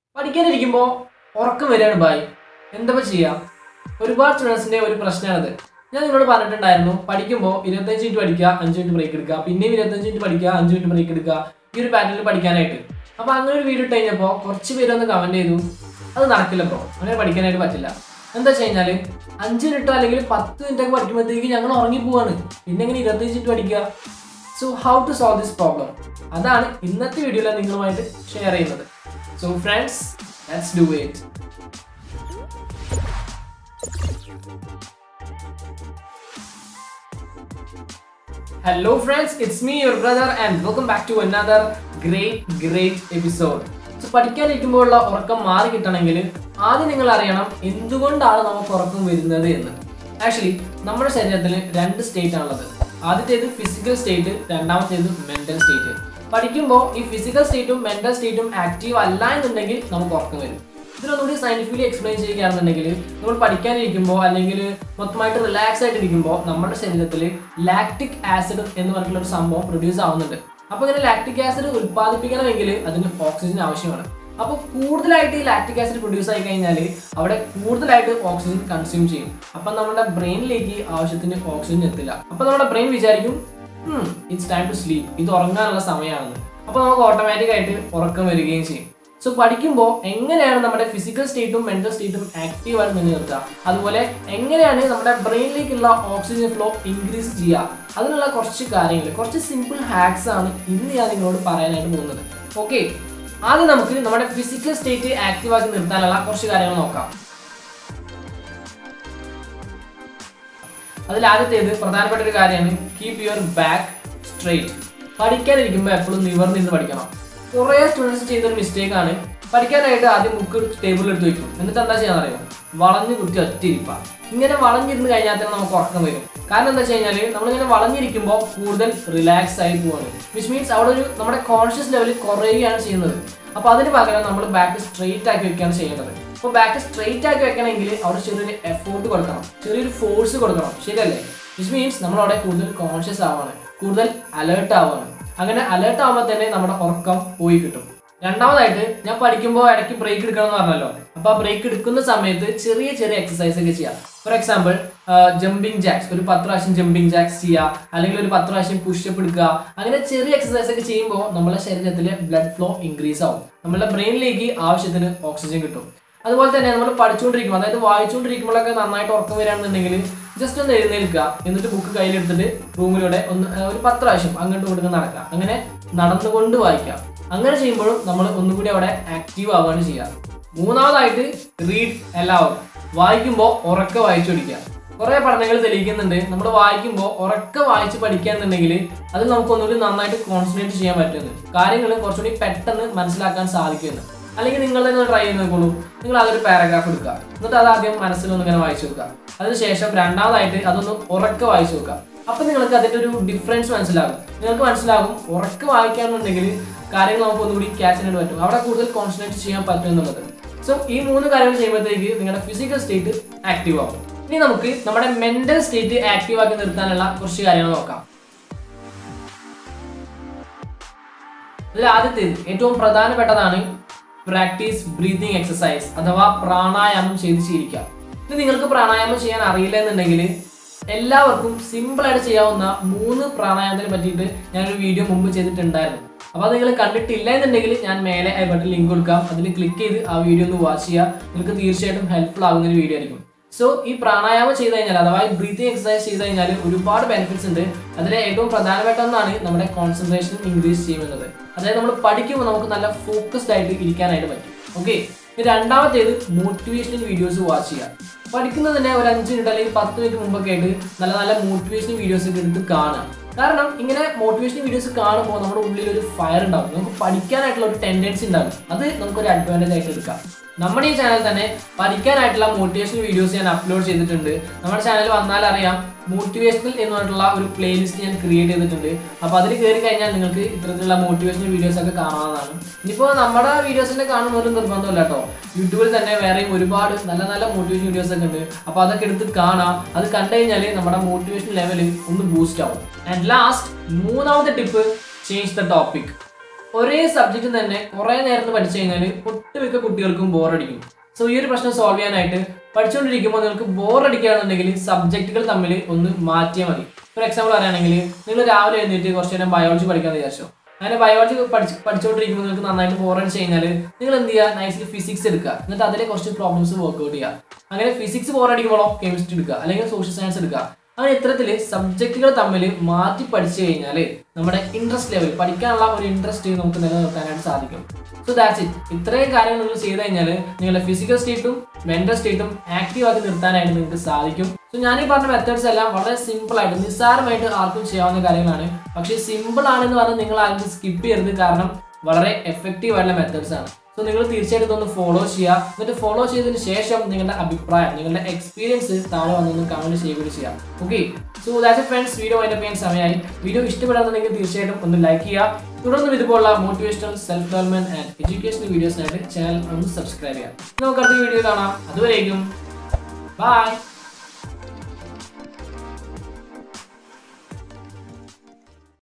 പഠിക്കാനിരിക്കുമ്പോൾ ഉറക്കം വരികയാണ് ബായ് എന്താ ചെയ്യാ ഒരുപാട് സ്റ്റുഡൻസിന്റെ ഒരു പ്രശ്നമാണത് ഞാൻ നിങ്ങളോട് പറഞ്ഞിട്ടുണ്ടായിരുന്നു പഠിക്കുമ്പോൾ ഇരുപത്തഞ്ച് മിനിറ്റ് പഠിക്കുക അഞ്ച് മിനിറ്റ് ബ്രേക്ക് എടുക്കുക പിന്നെയും ഇരുപത്തഞ്ച് മിനിറ്റ് പഠിക്കുക അഞ്ച് മിനിറ്റ് ബ്രേക്ക് എടുക്കുക ഈ ഒരു പാറ്റേണിൽ പഠിക്കാനായിട്ട് അപ്പോൾ അങ്ങനെ ഒരു വീഡിയോ ഇട്ട് കഴിഞ്ഞപ്പോൾ കുറച്ച് പേര് ഒന്ന് കമന്റ് ചെയ്തു അത് നടക്കില്ല ബ്രോ അങ്ങനെ പഠിക്കാനായിട്ട് പറ്റില്ല എന്താ വെച്ച് കഴിഞ്ഞാൽ അഞ്ച് മിനിറ്റ് അല്ലെങ്കിൽ പത്ത് മിനിറ്റ് ഒക്കെ പഠിക്കുമ്പോഴത്തേക്ക് ഞങ്ങൾ ഉറങ്ങി പോവാണ് പിന്നെ എങ്ങനെ ഇരുപത്തഞ്ച് മിനിറ്റ് പഠിക്കുക so how to solve this problem അതാണ് ഇന്നത്തെ വീഡിയോയിൽ നിങ്ങളുമായിട്ട് ഷെയർ ചെയ്യുന്നത് so friends let's do it hello friends it's me your brother and welcome back to another great great episode so പഠിക്കാനിരിക്കുമ്പോഴുള്ള ഉറക്കം മാറി കിട്ടണമെങ്കിൽ ആദ്യം നിങ്ങൾ അറിയണം എന്തുകൊണ്ടാണ് നമുക്ക് ഉറക്കം വരുന്നത് എന്ന് ആക്ച്വലി നമ്മുടെ ശരീരത്തിൽ രണ്ട് സ്റ്റേറ്റ് ആണുള്ളത് ആദ്യത്തേത് ഫിസിക്കൽ സ്റ്റേറ്റ് രണ്ടാമത്തേത് മെന്റൽ സ്റ്റേറ്റ് പഠിക്കുമ്പോൾ ഈ ഫിസിക്കൽ സ്റ്റേറ്റും മെന്റൽ സ്റ്റേറ്റും ആക്റ്റീവ് അല്ല എന്നുണ്ടെങ്കിൽ നമുക്ക് ഉറക്കം വരും ഇതിനൊന്നുകൂടി സയന്റിഫിക്കലി എക്സ്പ്ലെയിൻ ചെയ്യുകയാണെന്നുണ്ടെങ്കിൽ നമ്മൾ പഠിക്കാനിരിക്കുമ്പോൾ അല്ലെങ്കിൽ മൊത്തമായിട്ട് റിലാക്സ് ആയിട്ട് ഇരിക്കുമ്പോൾ നമ്മുടെ ശരീരത്തിൽ ലാക്റ്റിക് ആസിഡ് എന്ന് പറഞ്ഞിട്ടുള്ള ഒരു സംഭവം പ്രൊഡ്യൂസ് ആവുന്നുണ്ട് അപ്പോൾ ഇങ്ങനെ ലാക്റ്റിക് ആസിഡ് ഉൽപ്പാദിപ്പിക്കണമെങ്കിൽ അതിന് ഓക്സിജൻ ആവശ്യമാണ് അപ്പോൾ കൂടുതലായിട്ട് ഈ ലാക്റ്റിക് ആസിഡ് പ്രൊഡ്യൂസ് ആയി കഴിഞ്ഞാൽ അവിടെ കൂടുതലായിട്ട് ഓക്സിജൻ കൺസ്യൂം ചെയ്യും അപ്പം നമ്മുടെ ബ്രെയിനിലേക്ക് ആവശ്യത്തിന് ഓക്സിജൻ എത്തില്ല അപ്പോൾ നമ്മുടെ ബ്രെയിൻ വിചാരിക്കും ഇറ്റ്സ് ടൈം ടു സ്ലീപ്പ് ഇത് ഉറങ്ങാനുള്ള സമയമാണെന്ന് അപ്പോൾ നമുക്ക് ഓട്ടോമാറ്റിക് ആയിട്ട് ഉറക്കം വരികയും ചെയ്യും സോ പഠിക്കുമ്പോൾ എങ്ങനെയാണ് നമ്മുടെ ഫിസിക്കൽ സ്റ്റേറ്റും മെന്റൽ സ്റ്റേറ്റും ആക്റ്റീവ് ആയിട്ട് നിലനിർത്തുക അതുപോലെ എങ്ങനെയാണ് നമ്മുടെ ബ്രെയിനിലേക്കുള്ള ഓക്സിജൻ ഫ്ലോ ഇൻക്രീസ് ചെയ്യുക അതിനുള്ള കുറച്ച് കാര്യങ്ങൾ കുറച്ച് സിമ്പിൾ ഹാക്സ് ആണ് ഇന്ന് ഞാൻ നിങ്ങളോട് പറയാനായിട്ട് പോകുന്നത് ഓക്കെ ആദ്യം നമുക്ക് നമ്മുടെ ഫിസിക്കൽ സ്റ്റേറ്റ് ആക്റ്റീവ് ആക്കി നിർത്താനുള്ള കുറച്ച് കാര്യങ്ങൾ നോക്കാം അതിൽ ആദ്യത്തേത് പ്രധാനപ്പെട്ട ഒരു കാര്യമാണ് കീപ് യുവർ ബാക്ക് സ്ട്രെയിറ്റ് പഠിക്കാനിരിക്കുമ്പോൾ എപ്പോഴും നിവർന്നിരുന്ന് പഠിക്കണം കുറേ സ്റ്റുഡൻസ് ചെയ്തൊരു മിസ്റ്റേക്ക് ആണ് പഠിക്കാനായിട്ട് ആദ്യം ബുക്ക് ടേബിളിൽ എടുത്ത് വെക്കും എന്നിട്ട് എന്താ ചെയ്യാൻ അറിയാം വളഞ്ഞു കുത്തി ഒറ്റയിരിപ്പ ഇങ്ങനെ വളഞ്ഞിരുന്ന് കഴിഞ്ഞാൽ തന്നെ നമുക്ക് ഉറക്കം വരും കാരണം എന്താ വെച്ച് കഴിഞ്ഞാൽ നമ്മളിങ്ങനെ വളഞ്ഞിരിക്കുമ്പോൾ കൂടുതൽ റിലാക്സ് ആയി പോവാണ് വിച്ച് മീൻസ് അവിടെ ഒരു നമ്മുടെ കോൺഷ്യസ് ലെവലിൽ കുറയുകയാണ് ചെയ്യുന്നത് അപ്പോൾ അതിന് പകരം നമ്മൾ ബാക്ക് സ്ട്രെയിറ്റ് ആക്കി വെക്കുകയാണ് ചെയ്യേണ്ടത് അപ്പോൾ ബാക്ക് സ്ട്രെയിറ്റ് ആക്കി വെക്കണമെങ്കിൽ അവിടെ ചെറിയൊരു എഫോർട്ട് കൊടുക്കണം ചെറിയൊരു ഫോഴ്സ് കൊടുക്കണം ശരിയല്ലേ വിച്ച് മീൻസ് നമ്മൾ അവിടെ കൂടുതൽ കോൺഷ്യസ് ആവാണ് കൂടുതൽ അലേർട്ട് ആവാണ് അങ്ങനെ അലേർട്ട് ആവുമ്പോൾ തന്നെ നമ്മുടെ ഉറക്കം പോയി കിട്ടും രണ്ടാമതായിട്ട് ഞാൻ പഠിക്കുമ്പോൾ ഇടയ്ക്ക് ബ്രേക്ക് എടുക്കണം എന്ന് പറഞ്ഞല്ലോ അപ്പോൾ ആ ബ്രേക്ക് എടുക്കുന്ന സമയത്ത് ചെറിയ ചെറിയ എക്സസൈസ് ഒക്കെ ചെയ്യാം ഫോർ എക്സാമ്പിൾ ജമ്പിങ് ജാക്സ് ഒരു പത്ത് പ്രാവശ്യം ജമ്പിങ് ജാക്സ് ചെയ്യുക അല്ലെങ്കിൽ ഒരു പത്ത് പ്രാവശ്യം പുഷപ്പ് എടുക്കുക അങ്ങനെ ചെറിയ എക്സസൈസ് ഒക്കെ ചെയ്യുമ്പോൾ നമ്മുടെ ശരീരത്തിലെ ബ്ലഡ് ഫ്ലോ ഇൻക്രീസ് ആവും നമ്മുടെ ബ്രെയിനിലേക്ക് ആവശ്യത്തിന് ഓക്സിജൻ കിട്ടും അതുപോലെ തന്നെ നമ്മൾ പഠിച്ചുകൊണ്ടിരിക്കും അതായത് വായിച്ചുകൊണ്ടിരിക്കുമ്പോഴൊക്കെ നന്നായിട്ട് ഉറക്കം വരികയാണെന്നുണ്ടെങ്കിൽ ജസ്റ്റ് ഒന്ന് എഴുന്നേൽക്കുക എന്നിട്ട് ബുക്ക് കയ്യിലെടുത്തിട്ട് റൂമിലൂടെ ഒന്ന് ആ, ഒരു പത്ത് പ്രാവശ്യം അങ്ങോട്ടും ഇങ്ങോട്ടും നടക്കുക അങ്ങനെ നടന്നുകൊണ്ട് വായിക്കാം അങ്ങനെ ചെയ്യുമ്പോഴും നമ്മൾ ഒന്നുകൂടി അവിടെ ആക്റ്റീവ് ആവുകയാണ് ചെയ്യുക മൂന്നാമതായിട്ട് റീഡ് എല്ലാവരും വായിക്കുമ്പോൾ ഉറക്ക വായിച്ചു പഠിക്കുക കുറെ പഠനങ്ങൾ തെളിയിക്കുന്നുണ്ട് നമ്മൾ വായിക്കുമ്പോൾ ഉറക്ക വായിച്ച് പഠിക്കുകയാണെന്നുണ്ടെങ്കിൽ അത് നമുക്ക് ഒന്നുകൂടി നന്നായിട്ട് കോൺസെൻട്രേറ്റ് ചെയ്യാൻ പറ്റുന്നു കാര്യങ്ങൾ കുറച്ചുകൂടി പെട്ടെന്ന് മനസ്സിലാക്കാൻ സാധിക്കുന്നു അല്ലെങ്കിൽ നിങ്ങൾ തന്നെ ട്രൈ ചെയ്ത് നോക്കോളൂ നിങ്ങൾ അതൊരു പാരഗ്രാഫ് എടുക്കുക എന്നിട്ട് അത് ആദ്യം മനസ്സിലൊന്ന് ഇങ്ങനെ വായിച്ചു നോക്കുക അതിനുശേഷം രണ്ടാമതായിട്ട് അതൊന്ന് ഉറക്ക വായിച്ചു നോക്കുക അപ്പൊ നിങ്ങൾക്ക് അതിന്റെ ഒരു ഡിഫറൻസ് മനസ്സിലാകും നിങ്ങൾക്ക് മനസ്സിലാകും ഉറക്ക വായിക്കാന്നുണ്ടെങ്കിൽ കാര്യങ്ങൾ നമുക്ക് ഒന്നുകൂടി ക്യാച്ച് ചെയ്യാൻ പറ്റും അവിടെ കൂടുതൽ കോൺസെൻട്രേറ്റ് ചെയ്യാൻ പറ്റും എന്നുള്ളത് സോ ഈ മൂന്ന് കാര്യങ്ങൾ ചെയ്യുമ്പോഴത്തേക്ക് നിങ്ങളുടെ ഫിസിക്കൽ സ്റ്റേറ്റ് ആക്റ്റീവ് ആവും ഇനി നമുക്ക് നമ്മുടെ മെന്റൽ സ്റ്റേറ്റ് ആക്റ്റീവ് ആക്കി നിർത്താനുള്ള കുറച്ച് കാര്യങ്ങൾ നോക്കാം ഇതിൽ ആദ്യത്തേത് ഏറ്റവും പ്രധാനപ്പെട്ടതാണ് പ്രാക്ടീസ് ബ്രീതിങ് എക്സസൈസ് അഥവാ പ്രാണായാമം ചെയ്ത് ശീലിക്കുക ഇത് നിങ്ങൾക്ക് പ്രാണായാമം ചെയ്യാൻ അറിയില്ല എന്നുണ്ടെങ്കിൽ എല്ലാവർക്കും സിമ്പിൾ ആയിട്ട് ചെയ്യാവുന്ന മൂന്ന് പ്രാണായാമത്തിനെ പറ്റിയിട്ട് ഞാനൊരു വീഡിയോ മുമ്പ് ചെയ്തിട്ടുണ്ടായിരുന്നു അപ്പോൾ അത് നിങ്ങൾ കണ്ടിട്ടില്ല എന്നുണ്ടെങ്കിൽ ഞാൻ മേലെ ഐ ബട്ടൺ ലിങ്ക് കൊടുക്കാം അതിൽ ക്ലിക്ക് ചെയ്ത് ആ വീഡിയോ ഒന്ന് വാച്ച് ചെയ്യുക നിങ്ങൾക്ക് തീർച്ചയായിട്ടും ഹെൽപ്ഫുൾ ആകുന്ന ഒരു വീഡിയോ ആയിരിക്കും സോ ഈ പ്രാണായാമം ചെയ്ത് കഴിഞ്ഞാൽ അഥവാ ഈ ബ്രീത്തിങ് എക്സസൈസ് ചെയ്ത് കഴിഞ്ഞാൽ ഒരുപാട് ബെനിഫിറ്റ്സ് ഉണ്ട് അതിലെ ഏറ്റവും പ്രധാനപ്പെട്ട ഒന്നാണ് നമ്മുടെ കോൺസെൻട്രേഷൻ ഇൻക്രീസ് ചെയ്യുന്നത് അതായത് നമ്മൾ പഠിക്കുമ്പോൾ നമുക്ക് നല്ല ഫോക്കസ്ഡ് ആയിട്ട് ഇരിക്കാനായിട്ട് പറ്റും ഓക്കെ രണ്ടാമത്തേത് മോട്ടിവേഷണൽ വീഡിയോസ് വാച്ച് ചെയ്യുക പഠിക്കുന്നതിന് ഒരു അഞ്ച് മിനിറ്റ് അല്ലെങ്കിൽ പത്ത് മിനിറ്റ് മുമ്പൊക്കെ ആയിട്ട് നല്ല നല്ല മോട്ടിവേഷണൽ വീഡിയോസ് ഒക്കെ എടുത്ത് കാണുക കാരണം ഇങ്ങനെ മോട്ടിവേഷണൽ വീഡിയോസ് കാണുമ്പോൾ നമ്മുടെ ഉള്ളിൽ ഒരു ഫയർ ഉണ്ടാവും നമുക്ക് പഠിക്കാനായിട്ടുള്ള ഒരു ടെൻഡൻസി ഉണ്ടാകും അത് നമുക്കൊരു അഡ്വാൻറ്റേജ് ആയിട്ട് എടുക്കാം നമ്മുടെ ഈ ചാനൽ തന്നെ പഠിക്കാനായിട്ടുള്ള മോട്ടിവേഷണൽ വീഡിയോസ് ഞാൻ അപ്ലോഡ് ചെയ്തിട്ടുണ്ട് നമ്മുടെ ചാനൽ വന്നാൽ അറിയാം മോട്ടിവേഷണൽ എന്ന് പറഞ്ഞിട്ടുള്ള ഒരു പ്ലേലിസ്റ്റ് ഞാൻ ക്രിയേറ്റ് ചെയ്തിട്ടുണ്ട് അപ്പോൾ അതിൽ കയറി കഴിഞ്ഞാൽ നിങ്ങൾക്ക് ഇത്തരത്തിലുള്ള മോട്ടിവേഷണൽ വീഡിയോസ് ഒക്കെ കാണാവുന്നതാണ് ഇനിയിപ്പോൾ നമ്മുടെ വീഡിയോസിന്റെ കാണുന്ന ഒരു നിർബന്ധമില്ല കേട്ടോ യൂട്യൂബിൽ തന്നെ വേറെയും ഒരുപാട് നല്ല നല്ല മോട്ടിവേഷൻ വീഡിയോസ് ഒക്കെ ഉണ്ട് അപ്പോൾ അതൊക്കെ എടുത്ത് കാണാം അത് കണ്ടു കഴിഞ്ഞാൽ നമ്മുടെ മോട്ടിവേഷൻ ലെവൽ ഒന്ന് ബൂസ്റ്റ് ആവും ആൻഡ് ലാസ്റ്റ് മൂന്നാമത്തെ ടിപ്പ് ചേഞ്ച് ദ ടോപ്പിക് ഒരേ സബ്ജക്റ്റ് തന്നെ കുറെ നേരത്ത് പഠിച്ചു കഴിഞ്ഞാൽ ഒട്ടുമിക്ക കുട്ടികൾക്കും ബോറടിക്കും സോ ഈ ഒരു പ്രശ്നം സോൾവ് ചെയ്യാനായിട്ട് പഠിച്ചുകൊണ്ടിരിക്കുമ്പോൾ നിങ്ങൾക്ക് ബോറടിക്കുകയാണെന്നുണ്ടെങ്കിൽ സബ്ജക്റ്റുകൾ തമ്മിൽ ഒന്ന് മാറ്റിയാൽ മതി ഫോർ എക്സാമ്പിൾ പറയുകയാണെങ്കിൽ നിങ്ങൾ രാവിലെ എഴുന്നേറ്റ് കുറച്ച് നേരം ബയോളജി പഠിക്കാമെന്ന് വിചാരിച്ചോ അങ്ങനെ ബയോളജി പഠിച്ച് പഠിച്ചുകൊണ്ടിരിക്കുമ്പോൾ നിങ്ങൾക്ക് നന്നായിട്ട് ബോറടിച്ച് കഴിഞ്ഞാൽ നിങ്ങൾ എന്ത് ചെയ്യുക നൈസ്ലി ഫിസിക്സ് എടുക്കുക എന്നിട്ട് അതിലെ കുറച്ച് പ്രോബ്ലംസ് വർക്ക്ഔട്ട് ചെയ്യുക അങ്ങനെ ഫിസിക്സ് ബോറടിക്കുമ്പോഴോ കെമിസ്ട്രി എടുക്കുക അല്ലെങ്കിൽ സോഷ്യൽ സയൻസ് എടുക്കുക അങ്ങനെ ഇത്തരത്തിൽ സബ്ജക്റ്റുകൾ തമ്മിൽ മാറ്റി പഠിച്ചു കഴിഞ്ഞാൽ നമ്മുടെ ഇൻട്രസ്റ്റ് ലെവൽ പഠിക്കാനുള്ള ഒരു ഇൻട്രസ്റ്റ് നമുക്ക് നിലനിർത്താനായിട്ട് സാധിക്കും സോ ദാറ്റ്സ് ഇറ്റ് ഇത്രയും കാര്യങ്ങൾ നിങ്ങൾ ചെയ്ത് കഴിഞ്ഞാൽ നിങ്ങളുടെ ഫിസിക്കൽ സ്റ്റേറ്റും മെന്റൽ സ്റ്റേറ്റും ആക്റ്റീവ് ആക്കി നിർത്താനായിട്ട് നിങ്ങൾക്ക് സാധിക്കും സോ ഞാൻ ഈ പറഞ്ഞ മെത്തേഡ്സ് എല്ലാം വളരെ സിമ്പിൾ ആയിട്ട് നിസ്സാരമായിട്ട് ആർക്കും ചെയ്യാവുന്ന കാര്യങ്ങളാണ് പക്ഷേ സിമ്പിൾ ആണെന്ന് പറഞ്ഞ് നിങ്ങൾ ആരും സ്കിപ്പ് ചെയ്യരുത് കാരണം വളരെ എഫക്റ്റീവ് ആയിട്ടുള്ള മെത്തേഡ്സ് ആണ് സോ നിങ്ങൾ തീർച്ചയായിട്ടും ഇതൊന്ന് ഫോളോ ചെയ്യുക എന്നിട്ട് ഫോളോ ചെയ്തതിന് ശേഷം നിങ്ങളുടെ അഭിപ്രായം നിങ്ങളുടെ എക്സ്പീരിയൻസ് താഴെ വന്നൊന്ന് കമന്റ് ചെയ്യുകയും ചെയ്യാം okay so that friends video അതിൻ്റെ ചെയ്യാൻ സമയമായി വീഡിയോ ഇഷ്ടപ്പെടുന്നുണ്ടെങ്കിൽ തീർച്ചയായിട്ടും ഒന്ന് ലൈക്ക് ചെയ്യുക തുടർന്നും ഇതുപോലുള്ള motivational self development and educational വീഡിയോസിനായിട്ട് ചാനൽ ഒന്ന് സബ്സ്ക്രൈബ് ചെയ്യാം നമുക്ക് അടുത്ത വീഡിയോ കാണാം അതുവരേക്കും ബൈ